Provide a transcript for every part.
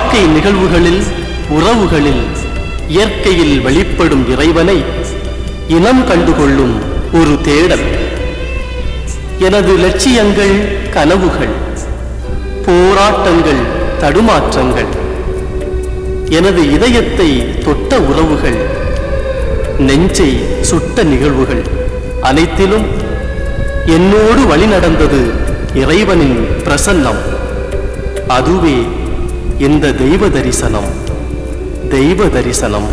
வாழ்க்கை நிகழ்வுகளில் உறவுகளில் இயற்கையில் வெளிப்படும் இறைவனை இனம் கண்டுகொள்ளும் ஒரு தேடல் எனது லட்சியங்கள் கனவுகள் போராட்டங்கள் தடுமாற்றங்கள் எனது இதயத்தை தொட்ட உறவுகள் நெஞ்சை சுட்ட நிகழ்வுகள் அனைத்திலும் என்னோடு வழி நடந்தது இறைவனின் பிரசன்னம் அதுவே இந்த தெய்வ தரிசனம் தெய்வ தரிசனம்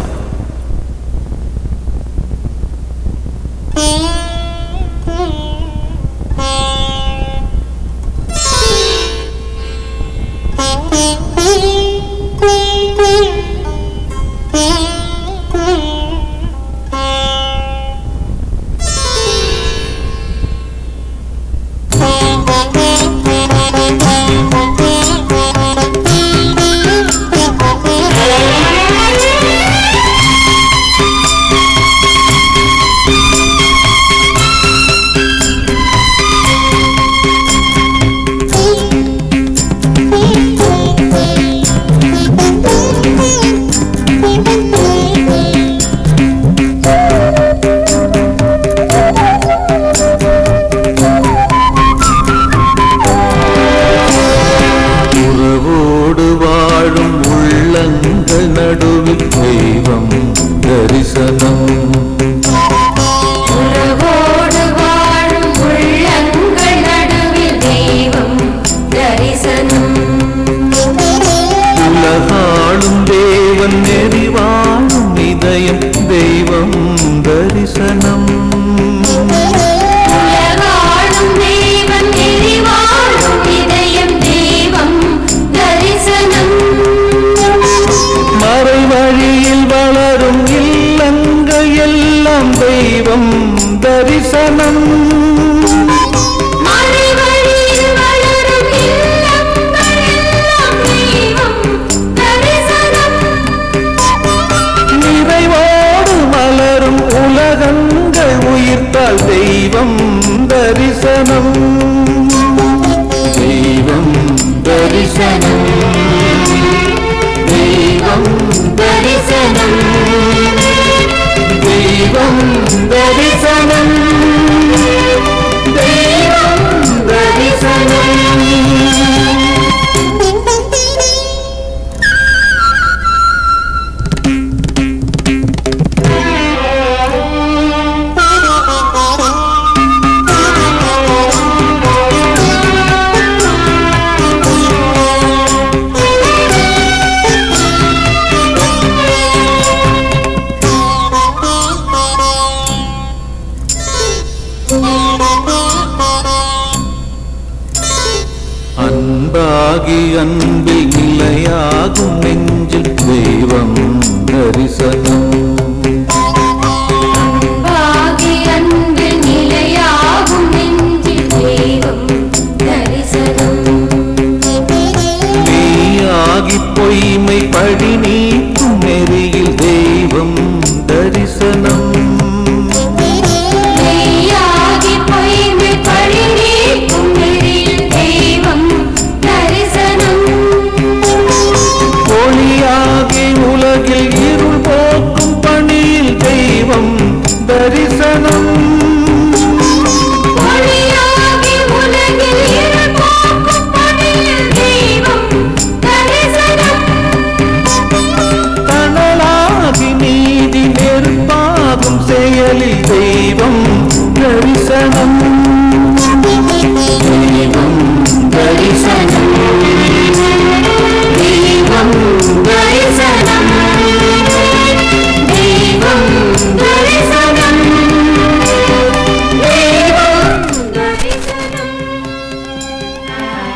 உறவோடு வாழும் உள்ளங்கள் நடுவில் தெய்வம் தரிசனம் உறவோடு வாழும் உள்ளங்கள் நடுவில் தெய்வம் தரிசனம் உலகாளும் தேவன் நெறி வாழும் இதயம் தெய்வம் தரிசனம் உலகாளும் தேவன் எரிவாழும் இதயம் தெய்வம் தரிசனம் மறை வழியில் வளரும் இல்லங்கள் எல்லாம் தெய்வம் தரிசனம் மறைவழியில் வளரும் இல்லங்கள் எல்லாம் தெய்வம் தரிசனம் நிறைவோடு மலரும் உலகங்கள் உயிர்த்தால் தெய்வம் தரிசனம் தெய்வம் தரிசனம் தெய்வம் தரிசனம் தெய்வம் தரிசனம் தெய்வம் தரிசனம் அன்பாகி அன்பில் நிலையாகும் நெஞ்சில் தெய்வம் தரிசனம் பாகி அன்பில் நிலையாகும் நெஞ்சில் தெய்வம் தரிசனம் நீயாகி பொய்மை படி நீக்கும் நெறியில் தெய்வம் தரிசனம் மெய்யாகி பொய்மை பழி நீக்கும் நெறியில் தெய்வம் தரிசனம் ஒளியாகி உலகில் இருள் போக்கும் பணியில் தெய்வம் தரிசனம் ஒளியாகி உலகில் இருள் போக்கும் பணியில் தெய்வம் தரிசனம் தனலாகி நீதி நெருப்பாகும் செயலில் தெய்வம் தரிசனம்